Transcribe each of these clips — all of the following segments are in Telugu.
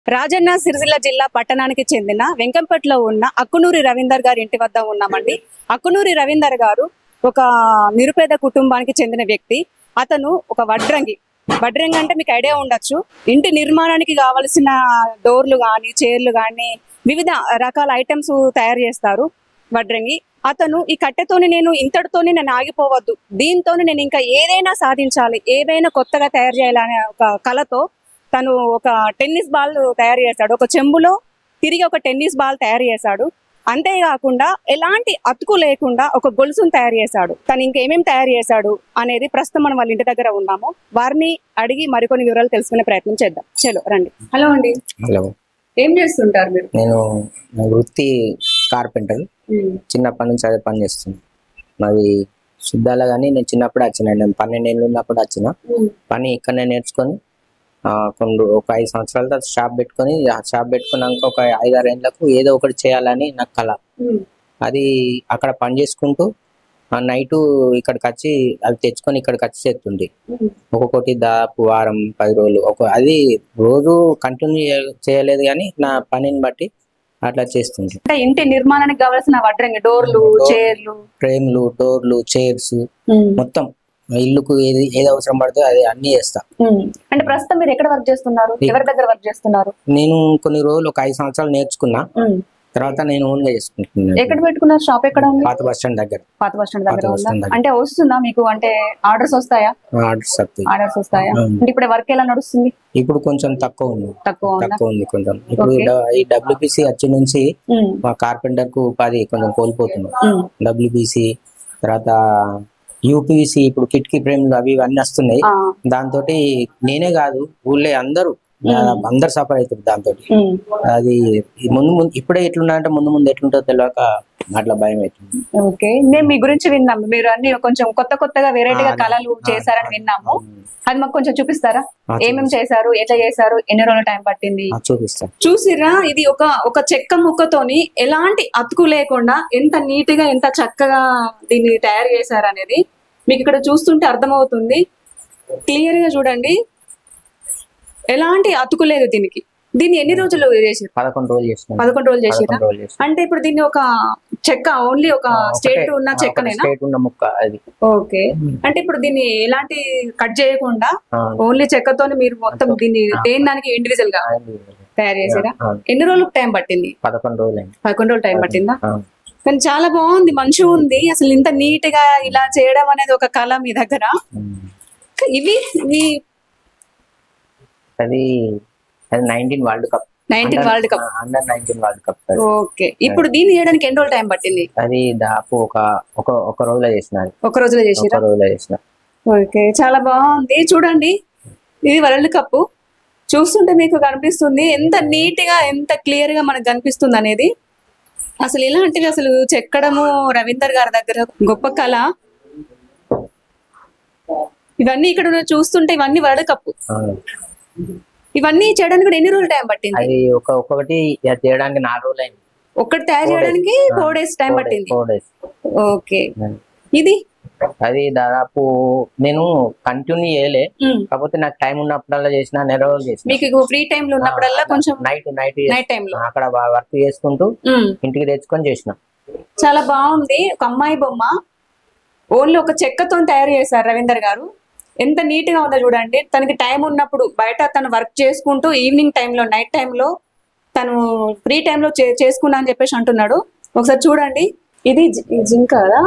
రాజన్న సిరిసిల్ల జిల్లా పట్టణానికి చెందిన వెంకంపట్లో ఉన్న అక్కునూరి రవీందర్ గారి ఇంటి వద్ద ఉన్నామండి అక్కునూరి రవీందర్ గారు ఒక నిరుపేద కుటుంబానికి చెందిన వ్యక్తి అతను ఒక వడ్రంగి వడ్రంగి అంటే మీకు ఐడియా ఉండొచ్చు ఇంటి నిర్మాణానికి కావలసిన డోర్లు కానీ చైర్లు కానీ వివిధ రకాల ఐటమ్స్ తయారు చేస్తారు వడ్రంగి అతను ఈ కట్టెతోని నేను ఇంతటితోని నేను ఆగిపోవద్దు దీంతోని నేను ఇంకా ఏదైనా సాధించాలి ఏదైనా కొత్తగా తయారు చేయాలనే ఒక కళతో తను ఒక టెన్నిస్ బాల్ తయారు చేశాడు ఒక చెంబులో తిరిగి ఒక టెన్నిస్ బాల్ తయారు చేశాడు అంతేకాకుండా ఎలాంటి అతుకు లేకుండా ఒక గొలుసును తయారు చేశాడు తను ఇంకేమేం తయారు చేశాడు అనేది ప్రస్తుతం మనం వాళ్ళ ఇంటి దగ్గర ఉన్నాము వారిని అడిగి మరికొన్ని వివరాలు తెలుసుకునే ప్రయత్నం చేద్దాం చలో రండి హలో అండి హలో ఏం చేస్తుంటారు మీరు నేను నా వృత్తి కార్పెంటర్ చిన్నప్పటి నుంచి అదే పని చేస్తున్నాను మాది శుద్ధాల కానీ నేను చిన్నప్పుడు వచ్చిన నేను పన్నెండు ఏళ్ళు ఉన్నప్పుడు వచ్చిన పని ఇక్కడనే నేర్చుకొని ఆ, కొన్ని ఒక ఐదు సంవత్సరాల తర్వాత షాప్ పెట్టుకొని ఆ షాప్ పెట్టుకున్నాక ఒక ఐదారు ఏళ్ళకు ఏదో ఒకటి చేయాలని నాకు కళ అది అక్కడ పని చేసుకుంటూ ఆ నైట్ ఇక్కడికి వచ్చి అది తెచ్చుకొని ఇక్కడికి వచ్చి చేస్తుండే ఒక్కొక్కటి దాదాపు వారం పది రోజులు ఒక అది రోజు కంటిన్యూ చేయలేదు కానీ నా పనిని బట్టి అట్లా చేస్తుండే అంటే ఇంటి నిర్మాణానికి కావాల్సిన వడ్రంగి డోర్లు చైర్లు ఫ్రేమ్లు డోర్లు చైర్స్ మొత్తం ఇల్లుకు ఏది ఏది అవసరం పడితే అది అన్ని చేస్తా అంటే ప్రస్తుతం మీరు ఎక్కడ వర్క్ చేస్తున్నారు ఎవరి దగ్గర వర్క్ చేస్తున్నారు నేను కొన్ని రోజులు ఒక ఐదు సంవత్సరాలు నేర్చుకున్నా తర్వాత నేను ఓన్ గా చేసుకుంటున్నాను ఎక్కడ పెట్టుకున్నారు షాప్ ఎక్కడ ఉంది పాత బస్ స్టాండ్ దగ్గర పాత బస్ స్టాండ్ దగ్గర పాత బస్ ఉందా స్టాండ్ దగ్గర. అంటే వస్తుందా మీకు అంటే ఆర్డర్స్ వస్తాయా ఆర్డర్స్ వస్తాయి ఆర్డర్స్ వస్తాయా అవును. అంటే ఇప్పుడు వర్క్ ఎలా నడుస్తుంది ఇప్పుడు కొంచెం తక్కువ ఉంది తక్కువ ఉందా తక్కువ ఉంది కొంచెం ఇప్పుడు Okay. డ- ఈ డబ్ల్యూపీసీ వచ్చి నుంచి ఉమ్, మా కార్పెంటర్ కు ఉపాధి కొంచెం కోల్పోతుంది ఉమ్, డబ్ల్యూబీసీ తర్వాత యూపీసీ ఇప్పుడు కిటికీ ఫ్రేమ్లు అవి ఇవన్నీ వస్తున్నాయి ఆ, దాంతో నేనే కాదు ఊళ్ళో అందరూ అందరు సఫర్ అవుతారు దాంతో ఉమ్, అది ఈ ముందు ముందు ఇప్పుడే ఎట్లున్నా అంటే ముందు ముందు ఎట్లుంటుందో తెలియక అట్లా భయం అవుతుంది ఓకే మేము మీ గురించి విన్నాము మీరు అన్ని కొంచెం కొత్త కొత్తగా వెరైటీగా ఆ, కళలు ఆ, చేశారని విన్నాము అది మాకు కొంచెం చూపిస్తారా ఆ, ఏమేమి చేశారు ఎట్లా చేశారు ఎన్ని రోజులు టైం పట్టింది ఆ, చూపిస్తా చూసిరా ఇది ఒక ఒక చెక్క ముక్కతోని ఎలాంటి అతుకు లేకుండా ఎంత నీట్ గా ఎంత చక్కగా దీన్ని తయారు చేశారు అనేది మీకు ఇక్కడ చూస్తుంటే అర్థమవుతుంది క్లియర్ గా చూడండి ఎలాంటి అతుకు లేదు దీనికి దీన్ని ఎన్ని రోజులు చేసారు పదకొండు రోజులు చేసిన పదకొండు రోజులు చేసిరా పదకొండు రోజులు చేసిన అంటే ఇప్పుడు దీన్ని ఒక చెక్క ఓన్లీ ఒక స్టేట్ ఉన్న చెక్కనేనా స్టేట్ ఉన్న ముక్క అది ఓకే అంటే ఇప్పుడు దీన్ని ఎలాంటి కట్ చేయకుండా ఆ, ఓన్లీ చెక్కతోని మీరు మొత్తం దీన్ని దేని దానికి ఇండివిజువల్ గా అది తయారు చేసారా ఆ, ఎన్ని రోజులకు టైం పట్టింది పదకొండు రోజులు అయింది పదకొండు రోజులు టైం పట్టిందా ఆ, కానీ చాలా బాగుంది మంచిగా ఉంది అసలు ఇంత నీట్ గా ఇలా చేయడం అనేది ఒక కళ మీ దగ్గర ఉమ్. ఇవి మీ అది అది nineteen world cup nineteen world cup under nineteen world cup అది. ఓకే ఇప్పుడు దీన్ని చేయడానికి ఎన్ని రోజులు టైం పట్టింది అది దాదాపు ఒక ఒక ఒక రోజులో చేసిన అది. ఒక రోజులో ఒక చేసిరా రోజులో చేసిన ఓకే చాలా బాగుంది చూడండి ఇది వరల్డ్ కప్ చూస్తుంటే మీకు కనిపిస్తుంది ఎంత నీట్ గా ఎంత క్లియర్ గా మనకు కనిపిస్తుంది అనేది అసలు ఇలాంటివి అసలు చెక్కడము రవీందర్ గారి దగ్గర గొప్ప కళ ఇవన్నీ ఇక్కడ ఉన్న చూస్తుంటే ఇవన్నీ వరల్డ్ కప్ ఆ, ఇవన్నీ చేయడానికి కూడా ఎన్ని రోజులు టైం పట్టింది అది ఒక ఒక్కొక్కటి ఇక చేయడానికి నాలుగు రోజులు అయింది ఒక్కటి తయారు చేయడానికి ఫోర్ డేస్ టైం పట్టింది ఫోర్ డేస్ ఓకే ఇది అది దాదాపు నేను కంటిన్యూ చేయలే ఉమ్. కాకపోతే నాకు టైం ఉన్నప్పుడల్లా చేసిన నెల రోజులు చేసిన మీకు ఫ్రీ టైం లో ఉన్నప్పుడల్లా కొంచెం నైట్ నైట్ నైట్ టైం లో అక్కడ వర్క్ చేసుకుంటూ ఉమ్. ఇంటికి తెచ్చుకొని చేసిన చాలా బాగుంది ఒక అమ్మాయి బొమ్మ ఓన్లీ ఒక చెక్కతో తయారు చేశారు రవీందర్ గారు ఎంత నీట్ గా ఉందో చూడండి తనకి టైం ఉన్నప్పుడు బయట తను వర్క్ చేసుకుంటూ ఈవినింగ్ టైంలో నైట్ టైంలో తను ఫ్రీ టైంలో చేసుకున్నా అని చెప్పేసి అంటున్నాడు ఒకసారి చూడండి ఇది జి- ఇది జింక కదా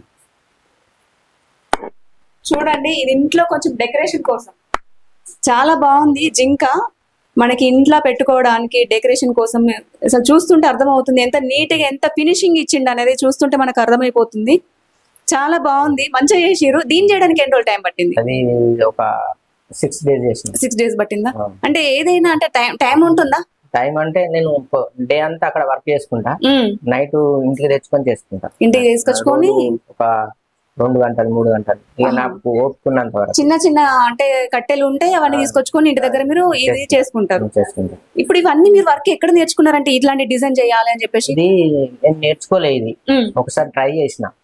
చూడండి ఇది ఇంట్లో కొంచెం డెకరేషన్ కోసం చాలా బాగుంది జింక మనకి ఇంట్లో పెట్టుకోవడానికి డెకరేషన్ కోసం అసలు చూస్తుంటే అర్థమవుతుంది ఎంత నీట్ గా ఎంత ఫినిషింగ్ ఇచ్చిండు అనేది చూస్తుంటే మనకు అర్థమైపోతుంది చాలా బాగుంది మంచిగా చేసిర్రు దీన్ని చేయడానికి ఎన్ని రోజులు టైం పట్టింది అది ఒక సిక్స్ డేస్ చేసిన సిక్స్ డేస్ పట్టిందా ఆ. అంటే ఏదైనా అంటే టైం టైం ఉంటుందా టైం అంటే నేను డే అంతా అక్కడ వర్క్ చేసుకుంటా ఉమ్. నైట్ ఇంటికి తెచ్చుకొని చేసుకుంటా ఇంటికి తీసుకొచ్చుకొని రోజు ఒక రెండు గంటలు మూడు గంటలు ఇక నాకు ఓపుకున్నంత వరకు చిన్న చిన్న అంటే కట్టెలు ఉంటే అవన్నీ తీసుకొచ్చుకొని ఇంటి దగ్గర మీరు ఇది చేసుకుంటారు నేను చేసుకుంటా ఇప్పుడు ఇవన్నీ మీరు వర్క్ ఎక్కడ నేర్చుకున్నారంటే ఇట్లాంటి డిజైన్ చేయాలి అని చెప్పేసి ఇది నేను నేర్చుకోలే ఇది ఉమ్. ఒకసారి ట్రై చేసిన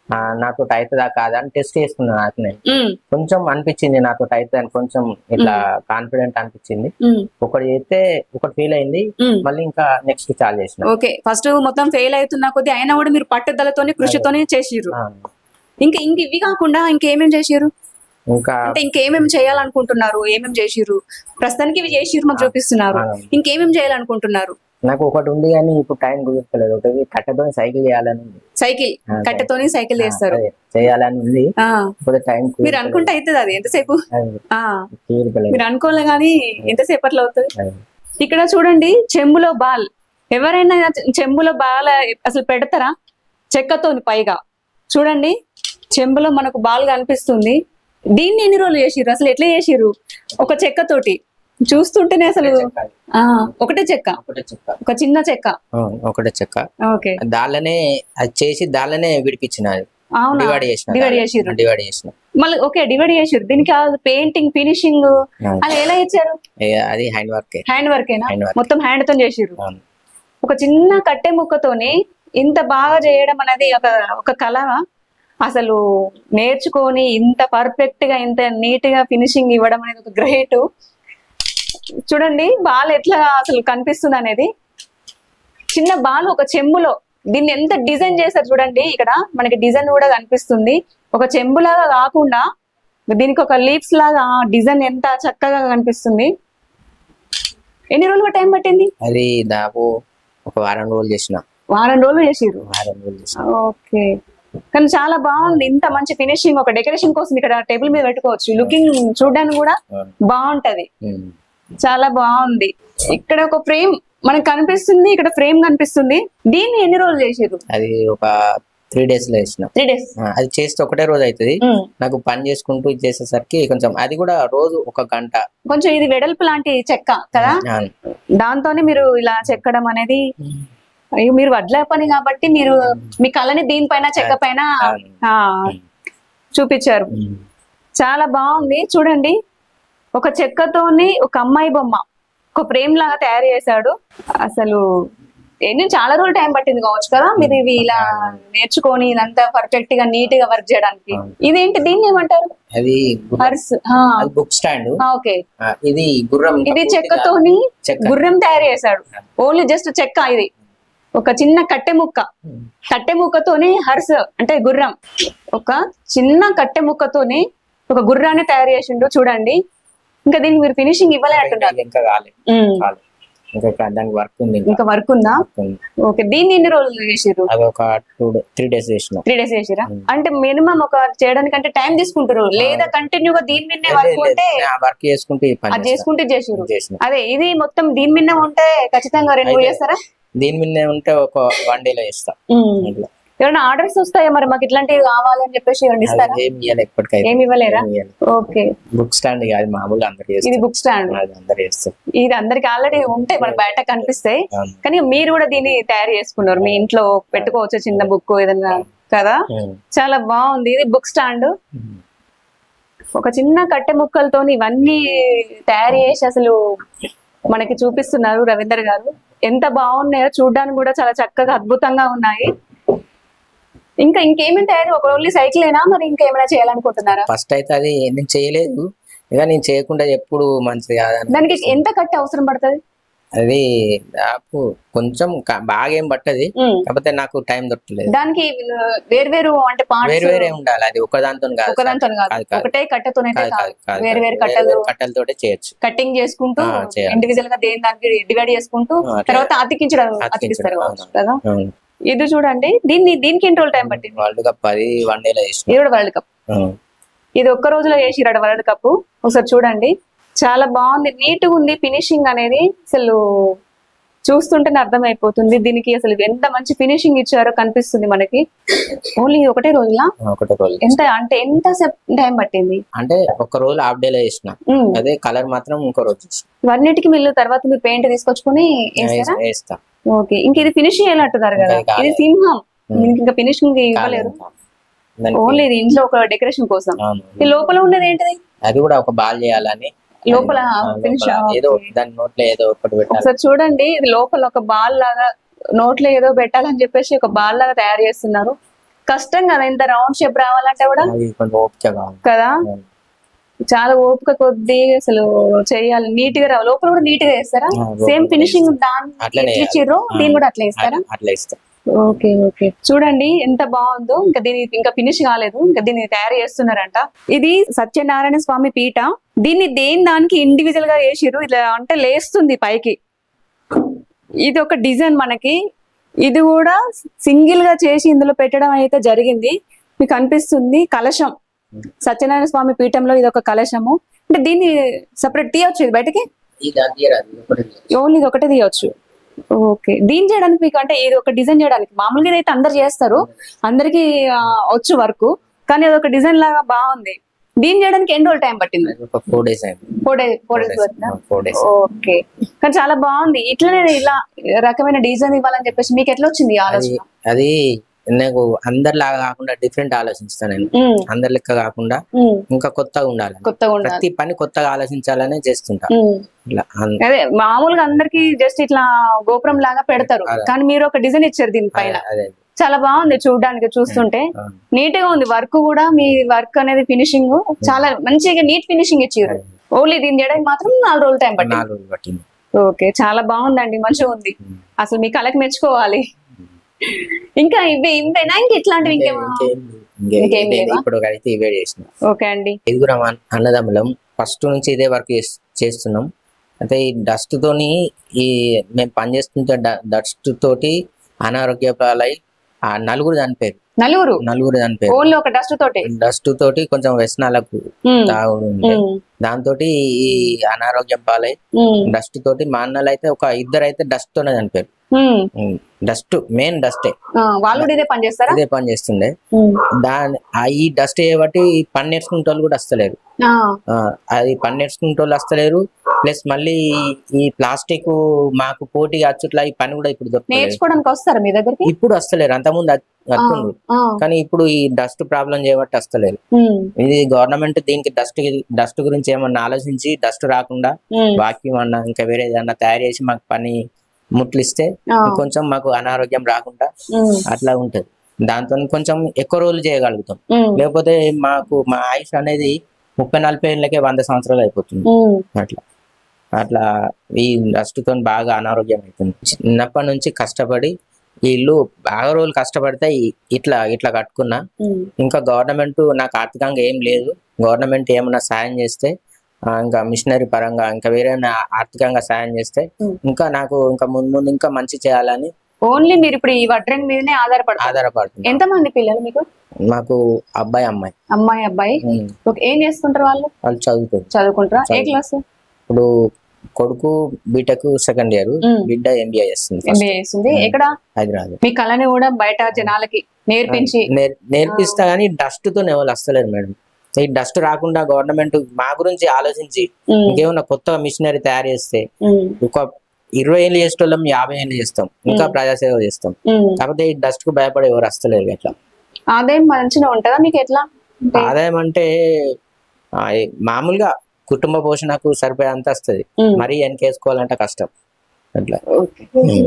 ఆ, నాతో అవుతుందా కాదా అని టెస్ట్ చేసుకున్నాను నాకు నేను ఉమ్, కొంచెం అనిపించింది నాతో అవుతుంది అని కొంచెం ఇట్లా కాన్ఫిడెంట్ అనిపించింది ఉమ్, ఒకటి చేస్తే ఒకటి ఫీల్ అయింది ఉమ్. మళ్ళీ ఇంకా నెక్స్ట్ చాలు చేసిన ఓకే ఫస్ట్ మొత్తం ఫెయిల్ అవుతున్నా కొద్ది అయినా కూడా మీరు పట్టుదలతోని కృషితోని చేసిర్రు ఆ, ఇంకా ఇంక ఇవి కాకుండా ఇంకేమేం చేసిర్రు ఇంకా అంటే ఇంకేమేం చేయాలనుకుంటున్నారు ఏమేం చేసిర్రు ప్రస్తుతానికి ఇవి చేసిర్రు మాకు చూపిస్తున్నారు ఆ, ఇంకేమేం చేయాలనుకుంటున్నారు నాకు ఒకటి ఉంది కానీ ఇప్పుడు టైం కుదరలేదు ఒకటి కట్టతో సైకిల్ చేయాలని ఉంది సైకిల్ ఆ, కట్టెతోని సైకిల్ చేస్తారు అదే, చేయాలని ఉంది ఆ ఇప్పుడు టైం మీరు అనుకుంటే అవుతుంది అది ఎంతసేపు ఆ కుదరలేదు మీరు అనుకోలే గానీ ఎంతసేపట్లో అవుతుంది ఇక్కడ చూడండి చెంబులో బాల్ ఎవరైనా చెంబులో బాల్ అసలు పెడతారా చెక్కతోని పైగా చూడండి చెంబులో మనకు బాల్ కనిపిస్తుంది దీన్ని ఎన్ని రోజులు చేసిర్రు అసలు ఎట్లా చేసిర్రు ఒక చెక్కతోటి చూస్తుంటేనే అసలు ఆ ఒకటే చెక్క ఒకటే చెక్క ఒక చిన్న చెక్క ఆ, ఒకటే చెక్క ఓకే దాళ్ళనే అది చేసి దాళ్ళనే విడిపించిన అవునా డివైడ్ చేసిన డివైడ్ చేసిర్రు డివైడ్ చేసిన మళ్ళీ ఓకే డివైడ్ చేసిర్రు దీనికి పెయింటింగ్ ఫినిషింగ్ ఆ, అది ఎలా ఇచ్చారు ఏ, అది హ్యాండ్ వర్క్ హ్యాండ్ వర్కేనా హ్యాండ్ వర్క్ మొత్తం హ్యాండ్ తో చేసిర్రు ఒక చిన్న కట్టె ముక్కతోని ఇంత బాగా చేయడం అనేది ఒక ఒక కళ అసలు నేర్చుకొని ఇంత పర్ఫెక్ట్ గా ఇంత నీట్ గా ఫినిషింగ్ ఇవ్వడం అనేది ఒక గ్రేట్ చూడండి బాల్ ఎట్లా అసలు కనిపిస్తుంది అనేది చిన్న బాల్ ఒక చెంబులో దీన్ని ఎంత డిజైన్ చేశారు చూడండి ఇక్కడ మనకి డిజైన్ కూడా కనిపిస్తుంది ఒక చెంబులాగా కాకుండా దీనికి ఒక లీవ్స్ లాగా డిజైన్ ఎంత చక్కగా కనిపిస్తుంది ఎన్ని రోజులు టైం పట్టింది అది దాపు ఒక వారం రోజులు చేసిన వారం రోజులు చేసిర్రు వారం రోజులు చేసిన ఓకే కానీ చాలా బాగుంది ఇంత మంచి ఫినిషింగ్ ఒక డెకరేషన్ కోసం ఇక్కడ టేబుల్ మీద పెట్టుకోవచ్చు లుకింగ్ చూడడానికి కూడా ఆ, బాగుంటది ఉమ్. చాలా బాగుంది ఇక్కడ ఒక ఫ్రేమ్ మనకు కనిపిస్తుంది ఇక్కడ ఫ్రేమ్ కనిపిస్తుంది దీన్ని ఎన్ని రోజులు చేసిర్రు అది ఒక త్రీ డేస్ లో చేసిన త్రీ డేస్ ఆ, అది చేస్తే ఒకటే రోజు అవుతుంది నాకు పని చేసుకుంటూ ఇది చేసేసరికి కొంచెం అది కూడా రోజు ఒక గంట కొంచెం ఇది వెడల్పు లాంటి చెక్క కదా ఆ, దాంతోనే మీరు ఇలా చెక్కడం అనేది అయ్యో మీరు వడ్ల పని కాబట్టి మీరు మీ కళని దీనిపైన చెక్క పైన అవును. ఆ, చూపించారు ఉమ్. చాలా బాగుంది చూడండి ఒక చెక్కతోని ఒక అమ్మాయి బొమ్మ ఒక ఫ్రేమ్ లాగా తయారు చేశాడు అసలు ఎన్ని చాలా రోజులు టైం పట్టింది కావచ్చు కదా మీరు ఇవి ఇలా నేర్చుకొని ఇదంతా పర్ఫెక్ట్ గా నీట్ గా వర్క్ చేయడానికి ఇదేంటి దీన్ని ఏమంటారు అది గుర్రం- పర్స్ అది బుక్ స్టాండ్ ఓకే ఇది గుర్రం ఇంకా ఇది పూర్తిగా చెక్కతోని చెక్క గుర్రం తయారు చేశాడు ఓన్లీ జస్ట్ చెక్క ఇది ఒక చిన్న కట్టె ముక్క ఉమ్. కట్టె ముక్కతోని హర్స్ అంటే గుర్రం ఒక చిన్న కట్టె ముక్కతోని ఒక గుర్రాన్ని తయారు చేసిండు చూడండి ఇంకా దీనికి మీరు ఫినిషింగ్ ఇవ్వలే అంటున్నారు ఇది ఇంకా కాలేదు ఉమ్. కాలేదు ఇంకా ఇక్కడ దానికి వర్క్ ఉంది ఇంకా ఇంకా వర్క్ ఉందా work ఉంది. ఓకే దీన్ని ఎన్ని రోజులు చేసిర్రు అది ఒక టూ త్రీ డేస్ చేసిన త్రీ డేస్ చేసిరా ఉమ్. అంటే మినిమం ఒక చేయడానికంటే టైం తీసుకుంటారు లేదా కంటిన్యూ గా దీని మీదనే వర్క్ ఉంటే వర్క్ చేసుకుంటూ ఈ పని అది చేసుకుంటే చేసిర్రు చేసిన అదే ఇది మొత్తం దీని మీద ఉంటే ఖచ్చితంగా రెండు అయితే- చేస్తారా దీని మీద ఉంటే ఒక వన్ డే లో ఇస్తా ఉమ్. ఇట్లా. ఏమైనా ఆర్డర్స్ వస్తాయా మరి మాకు ఇట్లాంటివి కావాలి అని చెప్పేసి ఏమైనా ఇస్తారా అది ఏం ఇవ్వాలి ఎప్పటికైతే ఏమి ఇవ్వలేరా ఓకే బుక్ స్టాండ్ కాదు మామూలుగా అందరు ఇది చేస్తారు బుక్ స్టాండ్ అది అందరు చేస్తారు ఇది అందరికి ఆల్రెడీ ఉంటే మనకు బయట కనిపిస్తాయి అవును. కానీ మీరు కూడా దీన్ని తయారు చేసుకున్నారు మీ ఇంట్లో పెట్టుకోవచ్చు చిన్న బుక్ ఏదైనా కదా ఉమ్. చాలా బాగుంది ఇది బుక్ స్టాండ్ ఉమ్. ఒక చిన్న కట్టె ముక్కలతో ఇవన్నీ తయారు చేసి అసలు మనకి చూపిస్తున్నారు రవీందర్ గారు ఎంత బాగున్నాయో చూడడానికి కూడా చాలా చక్కగా అద్భుతంగా ఉన్నాయి ఇంకా ఇంకేమేమి తయారు ఒక ఓన్లీ సైకిలేనా మరి ఇంకేమైనా చేయాలనుకుంటున్నారా ఫస్ట్ అయితే అది నేను చేయలేదు ఇక నేను చేయకుండా ఎప్పుడు మంచిది కాదని దానికి ఎంత కట్టె అవసరం పడుతుంది అది నాకు కొంచెం క- బాగా ఏం పట్టది కాకపోతే నాకు టైం దొరకలేదు దానికి వేర్వేరు అంటే వేరు పార్ట్స్ వేరే ఉండాలి అది ఒకదాంతో కాదు ఒకదాంతో కాదు కాదు, కాదు. ఒకటే కట్టెతోనైతే కాదు, కాదు కాదు, కాదు, వేరు కాదు. వేరు కట్టెలు కట్టెలతోటే చేయొచ్చు కట్టింగ్ చేసుకుంటూ ఆ, చేయాలి. ఇండివిజువల్ గా దేని దానికి డివైడ్ చేసుకుంటూ ఆ, అట్లా. తర్వాత అతికించడం అతికించడం, అతికిస్తారు కావచ్చు అవును. కదా అవును. ఇది చూడండి దీన్ని దీనికి ఎన్ని రోజులు టైం పట్టింది వరల్డ్ కప్ అది వన్ డేలో చేసిన ఇది కూడా వరల్డ్ కప్ అవును. ఇది ఒక్క రోజులో చేసిరాడు వరల్డ్ కప్ ఒకసారి చూడండి చాలా బాగుంది నీట్ గా ఉంది ఫినిషింగ్ అనేది అసలు చూస్తుంటేనే అర్థమైపోతుంది దీనికి అసలు ఎంత మంచి ఫినిషింగ్ ఇచ్చారో కనిపిస్తుంది మనకి ఓన్లీ ఒకటే రోజులా ఒకటే రోజు ఎంత అంటే ఎంత టైం పట్టింది అంటే ఒక రోజు హాఫ్ డేలో చేసిన ఉమ్. అదే కలర్ మాత్రం ఇంకో రోజు చేసిన. ఇవన్నిటికి మీరు తర్వాత మీరు పెయింట్ తీసుకొచ్చుకొని వేస్తారా వేస్తా- వేస్తా ఓకే ఇంక ఇది ఫినిష్ చేయాలంటున్నారు కదా ఇంకా కాలేదు. ఇది సింహం ఉమ్. దీనికి ఇంకా ఫినిషింగ్ ఇవ్వలేరు కాలేదు. దానికి- ఓన్లీ ఇది ఇంట్లో ఒక డెకరేషన్ కోసం అవును. ఈ లోపల ఉన్నది ఏంటిది అది కూడా ఒక బాల్ చేయాలని లోపల ఆ, finish లోపల ఆ, ఏదో okay. దాని నోట్లో ఏదో ఒకటి పెట్టాలి ఒకసారి చూడండి ఇది లోపల ఒక బాల్ లాగా నోట్లో ఏదో పెట్టాలని చెప్పేసి ఒక బాల్ లాగా తయారు చేస్తున్నారు కష్టం కదా ఇంత రౌండ్ షేప్ రావాలంటే కూడా అది కొంచెం ఓపిక కావాలి కదా చాలా ఓపిక కొద్ది అసలు చేయాలి నీట్ గా రావాలి లోపల కూడా నీట్ గా వేస్తారా ఆ, లోపల సేమ్ కూడా ఫినిషింగ్ దాని అట్లనే ఎట్లా ఇచ్చిర్రో వేయాలి. దీన్ని కూడా అట్లా వేస్తారా అట్లా- అట్లా ఇస్తాం ఓకే ఓకే చూడండి ఎంత బాగుందో ఇంకా దీని ఇంకా ఫినిష్ కాలేదు ఇంకా దీన్ని తయారు చేస్తున్నారంట ఇది సత్యనారాయణ స్వామి పీఠ దీన్ని దేని దానికి ఇండివిజువల్ గా వేసిర్రు ఇలా అంటే లేస్తుంది పైకి ఇది ఒక డిజైన్ మనకి ఇది కూడా సింగిల్ గా చేసి ఇందులో పెట్టడం అయితే జరిగింది మీకు అనిపిస్తుంది కలశం సత్యనారాయణ స్వామి పీఠంలో ఇది ఒక కలశము అంటే దీన్ని సపరేట్ తీయొచ్చు ఇది బయటకి ఇది అది తీయరాదు, ఇది ఒకటి తీయరాదు. ఓన్లీ ఇది ఒకటే తీయొచ్చు ఓకే దీని చేయడానికి మీకు అంటే ఇది ఒక డిజైన్ చేయడానికి మామూలుగా అయితే అందరు చేస్తారు అందరికి వచ్చు వర్క్ కానీ అది ఒక డిజైన్ లాగా బాగుంది దీని చేయడానికి ఎన్ని రోజులు టైం పట్టింది అది ఒక ఫోర్ డేస్ అయింది ఫోర్ డేస్ ఫోర్ డేస్ పట్టిందా ఫోర్ డేస్ ఓకే కానీ చాలా బాగుంది ఇట్లనే ఇలా రకమైన డిజైన్ ఇవ్వాలని చెప్పేసి మీకు ఎట్లా వచ్చింది ఈ అది ఆలోచన అది నాకు అందరిలాగా కాకుండా డిఫరెంట్ ఆలోచిస్తాను నేను ఉమ్, అందరి లెక్క కాకుండా ఉమ్, ఇంకా కొత్తగా ఉండాలి కొత్తగా ఉండాలి ప్రతి పని కొత్తగా ఆలోచించాలనే చేస్తుంటా ఉమ్. ఇట్లా అన్- అదే మామూలుగా అందరికి జస్ట్ ఇట్లా గోపురం లాగా పెడతారు అదే. కానీ మీరు ఒక డిజైన్ ఇచ్చారు దీనిపైన అదే చాలా బాగుంది చూడడానికి చూస్తుంటే ఆ, నీట్ గా ఉంది వర్క్ కూడా మీ వర్క్ అనేది ఫినిషింగ్ చాలా మంచిగా నీట్ ఫినిషింగ్ ఇచ్చారు ఓన్లీ దీన్ని చేయడానికి మాత్రం నాలుగు రోజులు టైం పట్టింది నాలుగు రోజులు పట్టింది ఓకే చాలా బాగుందండి మంచిగా ఉంది ఉమ్. అసలు మీ కళకి మెచ్చుకోవాలి ఇంకా ఇవే ఇవేనా ఇంక ఇట్లాంటివి ఇంకే- ఇంకేమో ఇంకేం ఇంకే- ఇంకేం ఇదే- లేవా? ఇప్పుడు అయితే ఇవే చేసిన ఓకే అండి ఐదుగురం అన్- అన్నదమ్ములం ఫస్ట్ నుంచి ఇదే వర్క్ చేస్తున్నాం అయితే ఈ డస్ట్ తోని ఈ మేము పనిచేస్తుంటే డస్ట్ తోటి అనారోగ్య పాలై ఆ నలుగురు చనిపోయారు నలుగురు నలుగురు చనిపోయారు ఓన్లీ ఒక డస్ట్ తోటి డస్ట్ తోటి కొంచెం వ్యసనాలకు ఉమ్, తాగుడు ఉండే ఉమ్, దాంతో ఈ అనారోగ్యం పాలై ఉమ్, డస్ట్ తోటి మా అన్నలు అయితే ఒక ఇద్దరు అయితే డస్ట్ తోనే చనిపోయారు ఉమ్. డస్ట్ మెయిన్ డస్టే ఆ, వాళ్ళు కూడా ఇదే పని చేస్తారా ఇదే పని చేస్తుండే ఉమ్, దాని ఆ ఈ డస్ట్ చేయబట్టి పని నేర్చుకునే వాళ్ళు కూడా వస్తలేరు ఆ, ఆ, అది పని నేర్చుకునే వాళ్ళు వస్తలేరు ప్లస్ మళ్ళీ ఈ- ఈ ప్లాస్టిక్ మాకు పోటీ అచ్చుట్లా ఈ పని కూడా ఇప్పుడు దొరకలేదు నేర్చుకోవడానికి వస్తారా మీ దగ్గరికి ఇప్పుడు వస్తలేరు అంతకుముందు అచ్- వస్తుండ్రు ఆ, కానీ ఇప్పుడు ఈ డస్ట్ ప్రాబ్లం చేయబట్టి వస్తలేరు ఉమ్, ఇది గవర్నమెంట్ దీనికి డస్ట్ డస్ట్ గురించి ఏమన్నా ఆలోచించి డస్ట్ రాకుండా ఉమ్, వాక్యూమ్ అన్నా ఇంకా వేరే ఏదన్నా తయారు చేసి మాకు పని ముట్లిస్తే ఆ, కొంచెం మాకు అనారోగ్యం రాకుండా ఉమ్, అట్లా ఉంటది దాంతో కొంచెం ఎక్కువ రోజులు చేయగలుగుతాం ఉమ్, లేకపోతే మాకు మా ఆయుష్ అనేది ముప్పై నలభై ఏళ్ళకే వంద సంవత్సరాలు అయిపోతుంది ఉమ్, అట్లా అట్లా ఈ డస్ట్తో బాగా అనారోగ్యం అవుతుంది చిన్నప్పటి నుంచి కష్టపడి ఈ ఇల్లు బాగా రోజులు కష్టపడితే ఈ- ఇట్లా ఇట్లా కట్టుకున్నా ఉమ్. ఇంకా గవర్నమెంట్ నాకు ఆర్థికంగా ఏం లేదు గవర్నమెంట్ ఏమైనా సాయం చేస్తే ఆ, ఇంకా మిషనరీ పరంగా ఇంకా వేరే ఆర్థికంగా సాయం చేస్తే Hmm. ఇంకా నాకు ఇంకా ముందు ముందు ఇంకా మంచి చేయాలని ఓన్లీ మీరు ఇప్పుడు ఈ వడ్రంగి మీదనే ఆధారపడతారు ఆధారపడుతుంది ఎంత మంది పిల్లలు మీకు మాకు అబ్బాయి అమ్మాయి అమ్మాయి అబ్బాయి ఉమ్, ఓకే ఏం చేస్తుంటారు వాళ్ళు వాళ్ళు చదువుతారు చదువుకుంటారా ఏ చదువు. క్లాస్ ఇప్పుడు కొడుకు బీటెక్ సెకండ్ ఇయర్ ఉమ్. బిడ్డ ఎంబీఏ చేస్తుంది first ఎంబీఏ చేస్తుంది ఉమ్. ఎక్కడ హైదరాబాద్ మీ కళని కూడా బయట జనాలకి నేర్పించి నేర్- నేర్పిస్తా కానీ డస్ట్ తో ఎవరు వస్తలేదు మేడం ఈ డస్ట్ రాకుండా గవర్నమెంట్ మా గురించి ఆలోచించి ఉమ్, ఇంకేమన్నా కొత్త మిషనరీ తయారు చేస్తే ఉమ్, ఒక ఇరవై ఏళ్ళు చేసేటోళ్ళం యాభై ఏళ్ళు చేస్తాం ఇంకా ఉమ్. ప్రజాసేవ చేస్తాం ఉమ్. కాకపోతే ఈ డస్ట్ కు భయపడి ఎవరు వస్తలేరు ఎట్లా ఆదాయం మంచిగా ఉంటుందా మీకు ఎట్లా అంటే- ఆదాయం అంటే ఆ, ఈ మామూలుగా కుటుంబ పోషణకు సరిపోయేంత వస్తుంది ఉమ్, మరీ వెనకేసుకోవాలంటే కష్టం అట్లా ఓకే.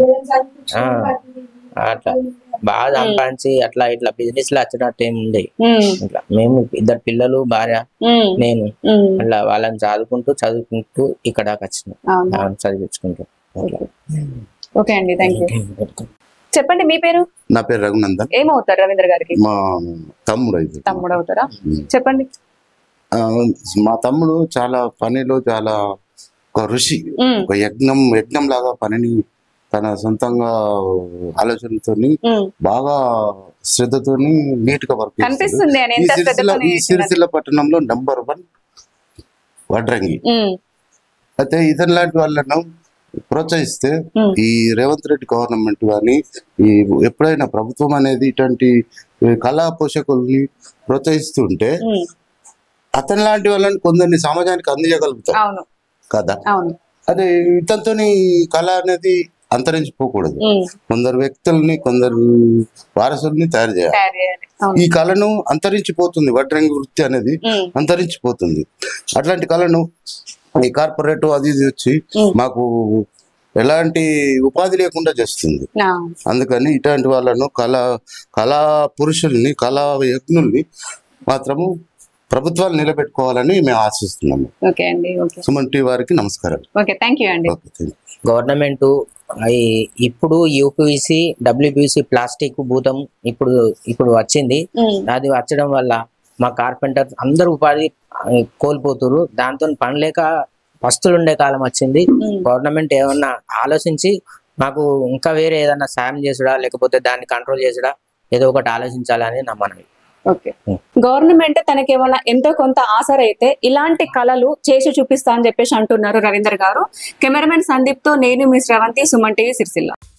ఆ, అట్లా బాగా సంపాదించి అట్లా ఇట్లా బిజినెస్ లో వచ్చినట్టు ఏమి ఉండే ఉమ్, ఇట్లా మేము ఇద్దరు పిల్లలు భార్య ఉమ్, నేను ఉమ్. అట్లా వాళ్ళని చదువుకుంటూ చదువుకుంటూ ఇక్కడ దాకా వచ్చినాం అవునా? ఆ, చదివించుకుంటూ అట్లా ఓకే అండి థ్యాంక్ యూ చెప్పండి మీ పేరు నా పేరు రఘునందన్ ఏమవుతారు రవీంద్ర గారికి మా తమ్ముడు అయితే తమ్ముడు అవుతారా చెప్పండి ఆ, మా తమ్ముడు చాలా పనిలో చాలా ఒక ఋషి ఉమ్, ఒక యజ్ఞం యజ్ఞం లాగా పనిని తన సొంతంగా ఆలోచనతోని ఉమ్. బాగా శ్రద్ధతోని నీట్ గా వర్క్ చేస్తాడు. కనిపిస్తుంది అని ఈ ఎంత సిరిసిల్ల శ్రద్ధతోని ఈ సిరిసిల్ల పట్టణంలో నంబర్ వన్ వడ్రంగి ఉమ్, అయితే ఇతని లాంటి వాళ్ళను ప్రోత్సహిస్తే ఉమ్, ఈ రేవంత్ రెడ్డి గవర్నమెంట్ కానీ ఈ ఎప్పుడైనా ప్రభుత్వం అనేది ఇటువంటి ఈ కళా పోషకుల్ని ప్రోత్సహిస్తుంటే ఉమ్. అతని లాంటి వాళ్ళని కొందరిని సమాజానికి అందజేయగలుగుతాం అవును కదా అవును అదే ఇతనితోని ఈ కళ అనేది అంతరించిపోకూడదు ఉమ్, కొందరు వ్యక్తుల్ని కొందరు వారసుల్ని తయారు చేయాలి తయారు చేయాలి అవును ఈ కళను అంతరించిపోతుంది వడ్రంగి వృత్తి అనేది ఉమ్, అంతరించిపోతుంది అట్లాంటి కళను ఈ కార్పొరేట్ అది ఇది వచ్చి ఉమ్. మాకు ఎలాంటి ఉపాధి లేకుండా చేస్తుంది ఆ, అందుకని ఇట్లాంటి వాళ్ళను కళా కళా పురుషుల్ని కళా యజ్ఞుల్ని మాత్రము ప్రభుత్వాలు నిలబెట్టుకోవాలని మేము ఆశిస్తున్నాము ఓకే అండి ఓకే సుమన్ టీ వారికి నమస్కారం ఓకే థ్యాంక్ యూ అండి ఓకే థ్యాంక్ యూ. గవర్నమెంట్ ఇప్పుడు యూపీసీ డబ్ల్యూపీసీ ప్లాస్టిక్ భూతం ఇప్పుడు ఇప్పుడు వచ్చింది ఉమ్, అది వచ్చడం వల్ల మా కార్పెంటర్ అందరూ ఉపాధి ఆ, కోల్పోతున్నారు దాంతో పని లేక పస్తులు ఉండే కాలం వచ్చింది ఉమ్. గవర్నమెంట్ ఏమన్నా ఆలోచించి మాకు ఇంకా వేరే ఏదన్నా సాయం చేసుడా లేకపోతే దాన్ని కంట్రోల్ చేసుడా ఏదో ఒకటి ఆలోచించాలని నా మనవి ఓకే గవర్నమెంట్ తనకేమన్నా ఎంతో కొంత ఆసరైతే ఇలాంటి కళలు చేసి చూపిస్తా అని చెప్పేసి అంటున్నారు రవీందర్ గారు కెమెరామెన్ సందీప్ తో నేను మీ శ్రవంతి సుమన్ టీవీ సిరిసిల్ల